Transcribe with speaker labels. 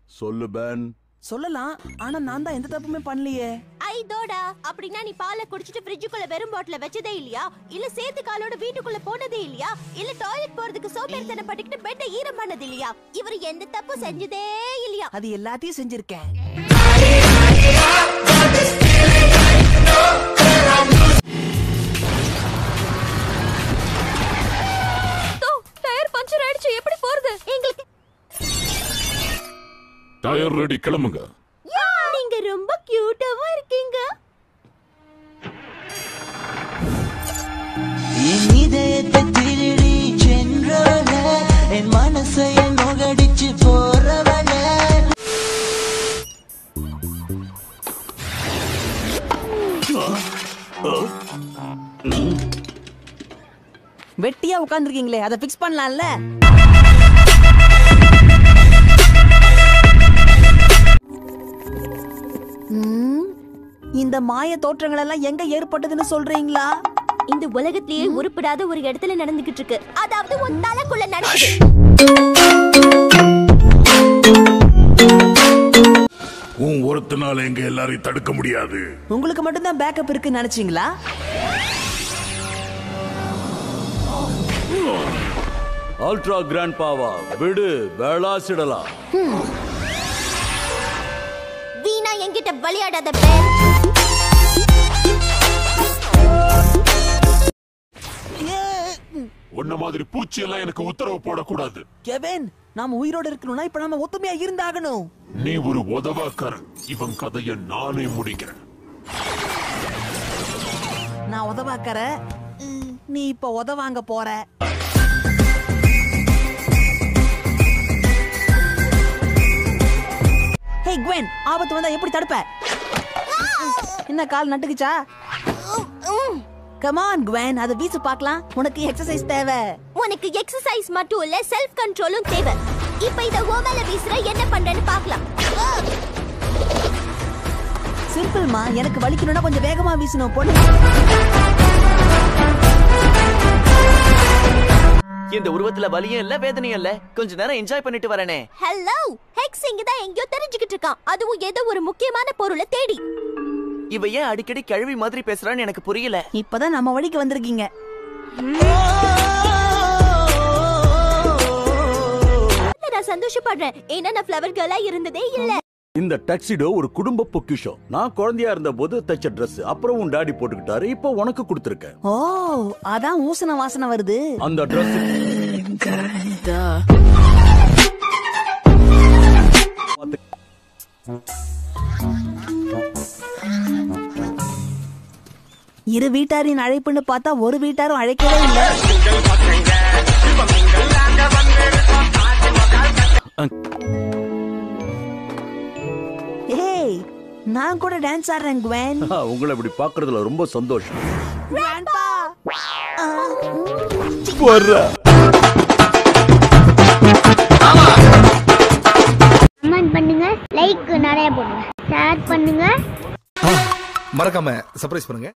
Speaker 1: சொல்லு பேன்
Speaker 2: சொல்லலாம் ஆனா நான் தான் எந்த தப்புமே பண்ணலையே
Speaker 3: ஐ தோடா அப்படின்னா நீ பாலை குடிச்சிட்டு ஃப்ரிட்ஜுக்குள்ள வெறும் பாட்டில வச்சதே இல்லையா இல்ல சேத்து காலோட வீட்டுக்குள்ள போனதே இல்லையா இல்ல டாய்லெட் போறதுக்கு சோம்பேறித்தனம் பண்ணிக்கிட்டு பெட்டை ஈரம் பண்ணது இல்லையா இவர் எந்த தப்பு செஞ்சதே இல்லையா
Speaker 2: அது எல்லாத்தையும் செஞ்சிருக்கேன்
Speaker 3: டயர் பஞ்சர் ஆயிடுச்சு எப்படி போறது எங்களுக்கு
Speaker 4: டயர் ரெடி கிளம்புங்க
Speaker 3: நீங்க ரொம்ப கியூட்டாவும் இருக்கீங்க
Speaker 5: என் இதயத்தை திருடி சென்றவள என் மனசை நுகடிச்சு போறவள
Speaker 2: வெட்டியா உட்கார்ந்திருக்கீங்களே அதை ஃபிக்ஸ் பண்ணலாம்ல ம், இந்த மாய தோற்றங்கள் எல்லாம் எங்க ஏற்பட்டதுன்னு சொல்றீங்களா
Speaker 3: இந்த உலகத்திலேயே உருப்படாத ஒரு இடத்துல நடந்துகிட்டு இருக்கு அதாவது உன் தலைக்குள்ள நடக்குது
Speaker 4: உன் ஒருத்தனால எங்க எல்லாரையும் தடுக்க முடியாது
Speaker 2: உங்களுக்கு மட்டும்தான் பேக்கப் இருக்குன்னு நினைச்சீங்களா
Speaker 1: அல்ட்ரா கிராண்ட் பாவா விடு வேளாசிடலாம்
Speaker 3: வீணா என்கிட்ட விளையாடாத பேர்
Speaker 4: உன்ன மாதிரி பூச்சி எல்லாம் எனக்கு உத்தரவு போடக்கூடாது
Speaker 2: கெவின் நாம உயிரோட இருக்கணும்னா இப்ப நாம ஒத்துமையா இருந்தாகணும்
Speaker 4: நீ ஒரு உதவாக்காரன் இவன் கதையை நானே முடிக்கிறேன்
Speaker 2: நான் உதவாக்கற நீ இப்ப உதவாங்க போற ஹே குவென் ஆபத்து வந்தா எப்படி தடுப்ப என்ன கால் நட்டுக்குச்சா கமான் குவென் அதை வீசு பார்க்கலாம் உனக்கு எக்ஸசைஸ் தேவை
Speaker 3: உனக்கு எக்ஸசைஸ் மட்டும் இல்ல செல்ஃப் கண்ட்ரோலும் தேவை இப்ப இத ஓவேல வீசுற என்ன பண்றேன்னு பார்க்கலாம்
Speaker 2: சிம்பிள்மா எனக்கு வலிக்கணும்னா கொஞ்சம் வேகமா வீசணும் பொண்ணு
Speaker 6: இந்த உருவத்துல வலியும் இல்ல வேதனையும் இல்ல கொஞ்ச நேரம் என்ஜாய் பண்ணிட்டு வரனே
Speaker 3: ஹலோ ஹெக்ஸ் இங்க தான் எங்கேயோ தெரிஞ்சுக்கிட்டு இருக்கான் அதுவும் ஏதோ ஒரு முக்கியமான பொருளை தேடி
Speaker 6: இவ ஏன் அடிக்கடி கழுவி மாதிரி பேசுறான்னு எனக்கு புரியல
Speaker 2: இப்பதான் நம்ம வழிக்கு வந்திருக்கீங்க
Speaker 3: நான் சந்தோஷப்படுறேன் ஏன்னா நான் ஃப்ளவர் கேர்லா இருந்ததே இல்ல
Speaker 1: இந்த டக்ஸிடோ ஒரு குடும்ப பொக்கிஷம் நான் குழந்தையா இருந்த போது தைச்ச Dress அப்புறம் உன் டாடி போட்டுக்கிட்டாரு இப்போ உனக்கு கொடுத்துருக்கேன்
Speaker 2: ஓ அதான் ஊசன வாசனை வருது
Speaker 1: அந்த Dress
Speaker 2: இரு வீட்டாரின் அழைப்புன்னு பார்த்தா ஒரு வீட்டாரும் அழைக்கவே இல்லை ஏய் நான் கூட டான்ஸ் ஆடுறேன் குவென்
Speaker 1: ஆ, உங்களை இப்படி பாக்குறதுல ரொம்ப சந்தோஷம்
Speaker 7: கமெண்ட் பண்ணுங்க லைக் நிறைய போடுங்க ஷேர் பண்ணுங்க
Speaker 8: மறக்காம சர்ப்ரைஸ் பண்ணுங்க